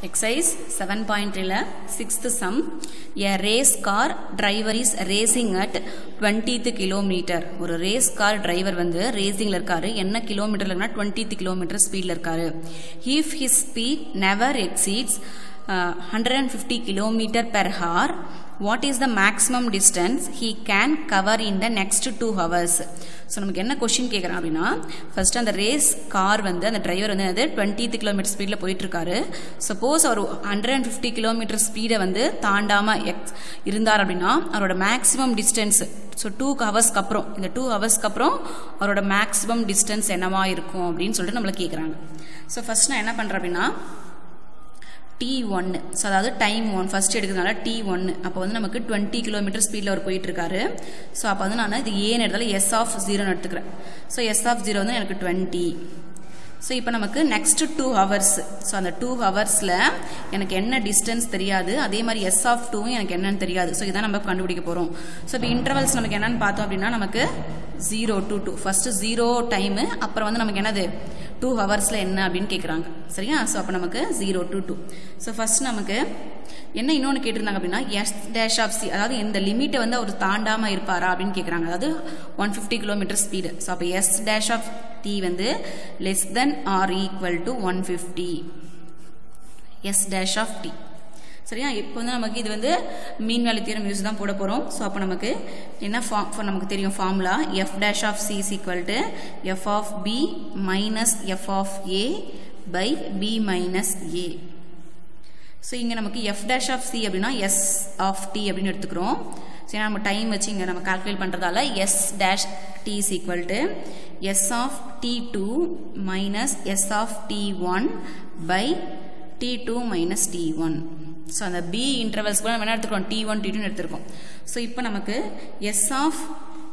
Exercise 7.3 sixth sum. A race car driver is racing at 20th kilometer. ஒரு race car driver வந்து ரேசிங்ல இருக்காரு என்ன கிலோமீட்டர்ல இருக்குன்னா 20th கிலோமீட்டர் ஸ்பீட்ல இருக்காரு if his speed never exceeds hundred and fifty kilometre per hour what is the maximum distance he can cover in the next two hours so நமக்கு என்ன கொஷின் கேட்குறான் அப்படின்னா ஃபர்ஸ்ட் அந்த ரேஸ் கார் வந்து அந்த driver வந்து அது டுவெண்ட்டி கிலோமீட்டர் ஸ்பீடில் போயிட்டு இருக்காரு சப்போஸ் அவர் ஹண்ட்ரட் அண்ட் ஃபிஃப்டி கிலோமீட்டர் ஸ்பீடை வந்து தாண்டாம எக்ஸ் இருந்தார் அப்படின்னா அவரோட மேக்ஸிமம் டிஸ்டன்ஸ் ஸோ டூ ஹவர்ஸ்க்கு அப்புறம் இந்த டூ ஹவர்ஸ்க்கு அப்புறம் அவரோட மேக்ஸிமம் டிஸ்டன்ஸ் என்னவா இருக்கும் அப்படின்னு சொல்லிட்டு நம்மளை கேட்குறாங்க ஸோ ஃபர்ஸ்ட் நான் என்ன பண்ணுறேன் அப்படின்னா டி ஒன்று ஸோ அதாவது டைம் ஒன் ஃபஸ்ட் எடுக்கிறதுனால டி ஒன்று அப்போ வந்து நமக்கு டுவெண்ட்டி கிலோமீட்டர் ஸ்பீடில் அவர் போயிட்டுருக்காரு ஸோ அப்போ வந்து நான் இது ஏன்னு எடுத்தாலும் எஸ் ஆஃப் ஜீரோன்னு எடுத்துக்கிறேன் ஸோ எஸ் ஆஃப் ஜீரோ வந்து எனக்கு டுவெண்ட்டி ஸோ இப்போ நமக்கு நெக்ஸ்ட் டூ ஹவர்ஸ் ஸோ அந்த டூ ஹவர்ஸில் எனக்கு என்ன டிஸ்டன்ஸ் தெரியாது அதே மாதிரி எஸ் ஆஃப் டூவும் எனக்கு என்னன்னு தெரியாது ஸோ இதான் நம்ம கண்டுபிடிக்க போகிறோம் ஸோ இப்போ இன்டர்வல்ஸ் நமக்கு என்னன்னு பார்த்தோம் அப்படின்னா நமக்கு zero two two first zero time அப்புறம் வந்து நமக்கு என்னது டூ ஹவர்ஸில் என்ன அப்படின்னு கேட்குறாங்க சரியா ஸோ அப்போ நமக்கு zero two two so first நமக்கு என்ன இன்னொன்று கேட்டிருந்தாங்க அப்படின்னா எஸ் டேஷ் ஆஃப் சி அதாவது இந்த லிமிட்டை வந்து அவர் தாண்டாமல் இருப்பாரா அப்படின்னு கேட்குறாங்க அதாவது one fifty kilometre speed so அப்போ எஸ் டேஷ் ஆஃப் டி வந்து less than or equal to one fifty S dash of T சரியா இப்போ வந்து நமக்கு இது வந்து மீன் வேலை தீரம் யூஸ் தான் போட போகிறோம் ஸோ அப்போ நமக்கு என்ன ஃபார்ம் நமக்கு தெரியும் formula F dash of C is equal to F of B minus F of A by B minus A so இங்கே நமக்கு எஃப் டேஷ் ஆஃப் சி அப்படின்னா எஸ் ஆஃப் டி அப்படின்னு எடுத்துக்கிறோம் ஸோ ஏன்னா நம்ம டைம் வச்சு இங்கே நம்ம கால்குலேட் பண்ணுறதால S dash T is equal to S of T two minus S of T one by T two minus T one so அந்த பி இன்டர்வல்ஸ் கூட நம்ம என்ன எடுத்துக்கிறோம் டி ஒன் டி டூன்னு எடுத்துருக்கோம் ஸோ இப்போ நமக்கு எஸ் ஆஃப்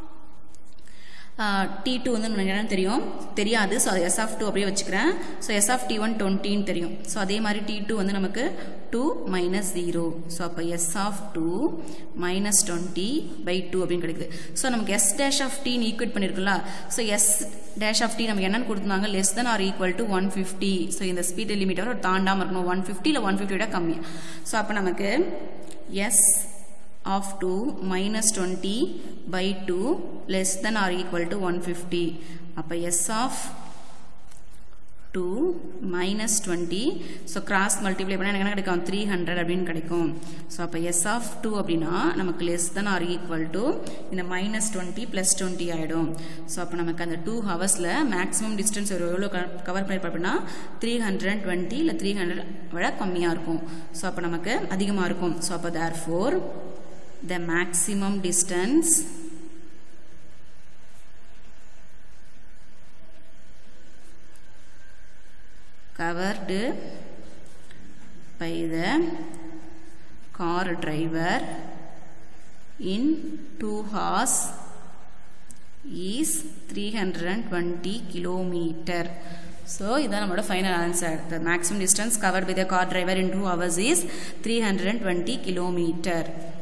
டி டூ வந்து நமக்கு என்னன்னு தெரியும் தெரியாது ஸோ அது எஸ் ஆஃப் டூ அப்படியே வச்சுக்கிறேன் so S of T one டுவெண்ட்டின்னு தெரியும் ஸோ அதே மாதிரி டி டூ வந்து நமக்கு டூ மைனஸ் ஜீரோ ஸோ அப்போ S of two minus twenty by two அப்படின்னு கிடைக்குது ஸோ நமக்கு எஸ் டேஷ் ஆஃப் டின்னு ஈக்குவேட் பண்ணியிருக்குல்ல so S dash of T நமக்கு என்னன்னு கொடுத்துருந்தாங்க less than or equal to one fifty so இந்த ஸ்பீட் லிமிட் ஒரு தாண்டாமல் இருக்கணும் ஒன் ஃபிஃப்டி இல்லை ஒன் ஃபிஃப்டியோட கம்மி ஸோ அப்போ நமக்கு S of 2 minus 20 by 2 less than or equal to 150 அப்ப s of 2 minus 20 so cross multiply பண்ணா எனக்கு என்ன கிடைக்கும் 300 அப்படின்னு கிடைக்கும் so அப்ப s of 2 அப்படின்னா நமக்கு less than or equal to இந்த minus 20 plus 20 ஆயிடும் so அப்ப நமக்கு அந்த 2 ஹவர்ஸ்ல maximum distance எவ்வளோ கவர் பண்ணிருப்போம் அப்படின்னா 320 இல்ல 300 விட கம்மியா இருக்கும் so அப்ப நமக்கு அதிகமா இருக்கும் so அப்ப therefore the maximum distance covered by the car driver in 2 hours is 320 kilometer so இதான் நம்மளோட final answer the maximum distance covered by the car driver in 2 hours is 320 kilometer